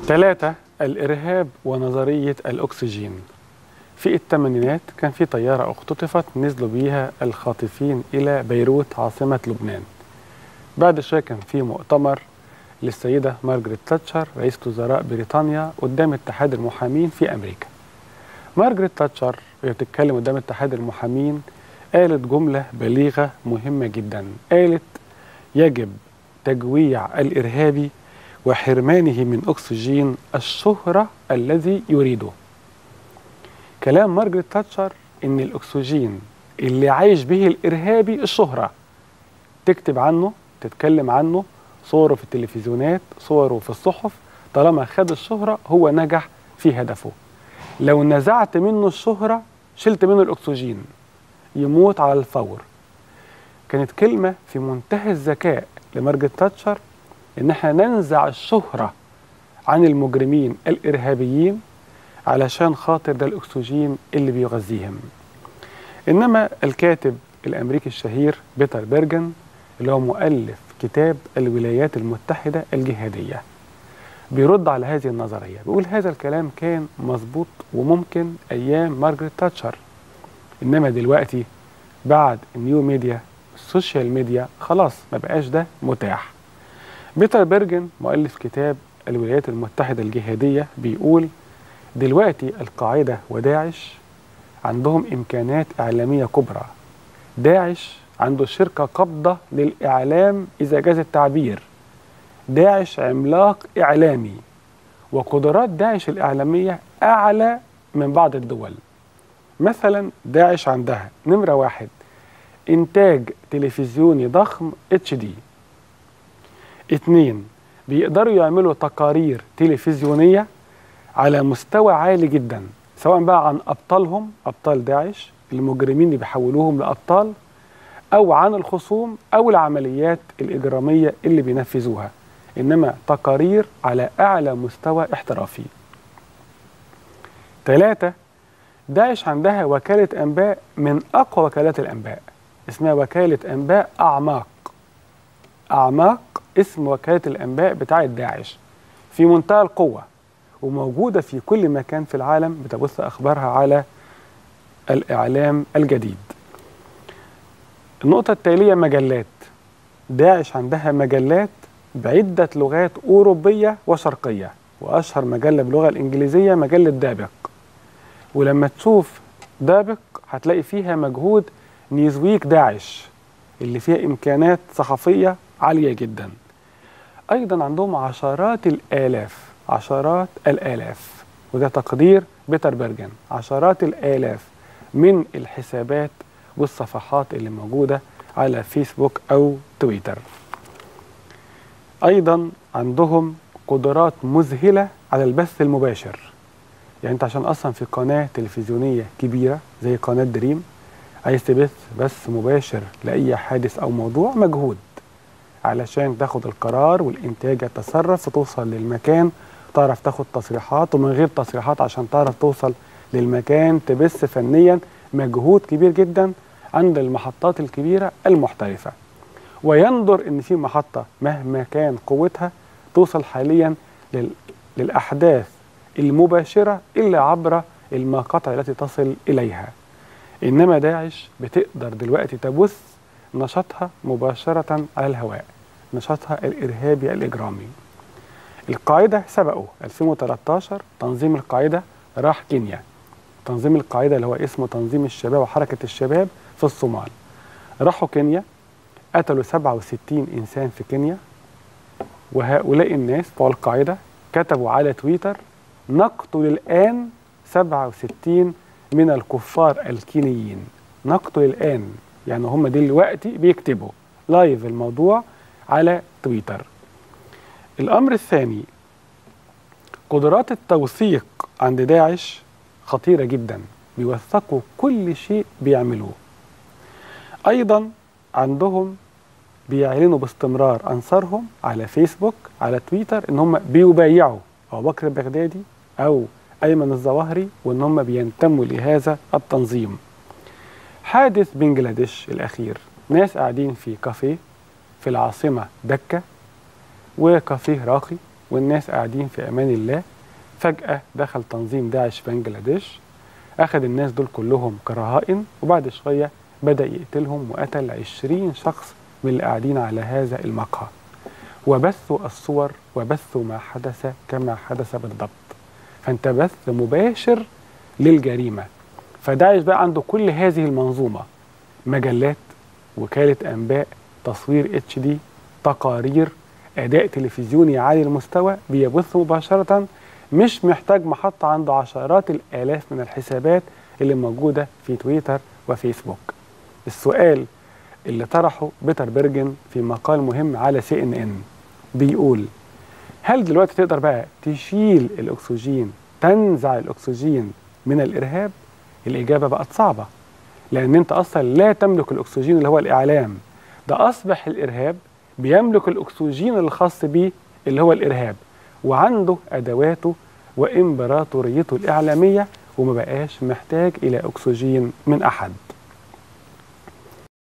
ثلاثة الإرهاب ونظرية الأكسجين في الثمانينات كان في طيارة اختطفت نزلوا بيها الخاطفين إلى بيروت عاصمة لبنان بعد شوية كان في مؤتمر للسيدة مارجريت تاتشر رئيسة وزراء بريطانيا قدام اتحاد المحامين في أمريكا مارجريت تاتشر وهي بتتكلم قدام اتحاد المحامين قالت جملة بليغة مهمة جدا قالت يجب تجويع الإرهابي وحرمانه من أكسجين الشهرة الذي يريده كلام مارجريت تاتشر إن الأكسجين اللي عايش به الإرهابي الشهرة تكتب عنه تتكلم عنه صوره في التلفزيونات صوره في الصحف طالما خد الشهرة هو نجح في هدفه لو نزعت منه الشهرة شلت منه الأكسجين يموت على الفور كانت كلمة في منتهى الذكاء لمارجريت تاتشر إن احنا ننزع الشهرة عن المجرمين الإرهابيين علشان خاطر ده الأكسجين اللي بيغذيهم إنما الكاتب الأمريكي الشهير بيتر بيرجن اللي هو مؤلف كتاب الولايات المتحدة الجهادية بيرد على هذه النظرية بيقول هذا الكلام كان مظبوط وممكن أيام مارجريت تاتشر إنما دلوقتي بعد النيو ميديا السوشيال ميديا خلاص ما بقاش ده متاح بيتر بيرجن مؤلف كتاب الولايات المتحدة الجهادية بيقول دلوقتي القاعدة وداعش عندهم إمكانات إعلامية كبرى داعش عنده شركة قابضة للإعلام إذا جاز التعبير داعش عملاق إعلامي وقدرات داعش الإعلامية أعلى من بعض الدول مثلا داعش عندها نمرة واحد إنتاج تلفزيوني ضخم اتش دي اتنين بيقدروا يعملوا تقارير تلفزيونية على مستوى عالي جدا سواء بقى عن أبطالهم أبطال داعش المجرمين اللي بيحولوهم لأبطال أو عن الخصوم أو العمليات الإجرامية اللي بينفذوها إنما تقارير على أعلى مستوى احترافي ثلاثة داعش عندها وكالة أنباء من أقوى وكالات الأنباء اسمها وكالة أنباء أعماق أعماق اسم وكالة الأنباء بتاعة داعش في منتهى القوة وموجودة في كل مكان في العالم بتبث أخبارها على الإعلام الجديد النقطة التالية مجلات داعش عندها مجلات بعدة لغات أوروبية وشرقية وأشهر مجلة باللغة الإنجليزية مجلة دابق ولما تشوف دابق هتلاقي فيها مجهود نيزويك داعش اللي فيها إمكانات صحفية عالية جدا أيضا عندهم عشرات الآلاف عشرات الآلاف وده تقدير بيتر بيرجن عشرات الآلاف من الحسابات والصفحات اللي موجودة على فيسبوك أو تويتر أيضا عندهم قدرات مذهلة على البث المباشر يعني أنت عشان أصلا في قناة تلفزيونية كبيرة زي قناة دريم عايز تبث بث مباشر لأي حادث أو موضوع مجهود علشان تاخد القرار والإنتاج يتصرف وتوصل للمكان تعرف تاخد تصريحات ومن غير تصريحات عشان تعرف توصل للمكان تبث فنيا مجهود كبير جدا عند المحطات الكبيرة المحترفة ويندر ان في محطة مهما كان قوتها توصل حاليا لل... للأحداث المباشرة إلا عبر المقاطع التي تصل إليها إنما داعش بتقدر دلوقتي تبث نشاطها مباشرة على الهواء نشاطها الإرهابي الإجرامي القاعدة سبقوا 2013 تنظيم القاعدة راح كينيا تنظيم القاعدة اللي هو اسمه تنظيم الشباب وحركة الشباب في الصومال راحوا كينيا قتلوا 67 إنسان في كينيا وهؤلاء الناس بتوع القاعدة كتبوا على تويتر نقتل الآن 67 من الكفار الكينيين نقتل الآن يعني هم دلوقتي بيكتبوا لايف الموضوع على تويتر الأمر الثاني قدرات التوثيق عند داعش خطيرة جدا بيوثقوا كل شيء بيعملوه أيضا عندهم بيعلنوا باستمرار أنصارهم على فيسبوك على تويتر إن هم بيبايعوا أبو بكر البغدادي أو أيمن الظواهري وإن هم بينتموا لهذا التنظيم حادث بنجلاديش الأخير ناس قاعدين في كافيه في العاصمة دكة وكافيه راقي والناس قاعدين في امان الله فجاه دخل تنظيم داعش في بنجلاديش اخذ الناس دول كلهم كرهائن وبعد شويه بدا يقتلهم وقتل 20 شخص من اللي قاعدين على هذا المقهى وبثوا الصور وبثوا ما حدث كما حدث بالضبط فانت بث مباشر للجريمه فداعش بقى عنده كل هذه المنظومه مجلات وكاله انباء تصوير اتش دي تقارير اداء تلفزيوني عالي المستوى بيبث مباشره مش محتاج محطه عنده عشرات الالاف من الحسابات اللي موجوده في تويتر وفيسبوك السؤال اللي طرحه بيتر بيرجن في مقال مهم على سي ان ان بيقول هل دلوقتي تقدر بقى تشيل الاكسجين تنزع الاكسجين من الارهاب الاجابه بقت صعبه لان انت اصلا لا تملك الاكسجين اللي هو الاعلام ده اصبح الارهاب بيملك الاكسجين الخاص بيه اللي هو الارهاب وعنده ادواته وامبراطوريته الاعلاميه وما بقاش محتاج الى اكسجين من احد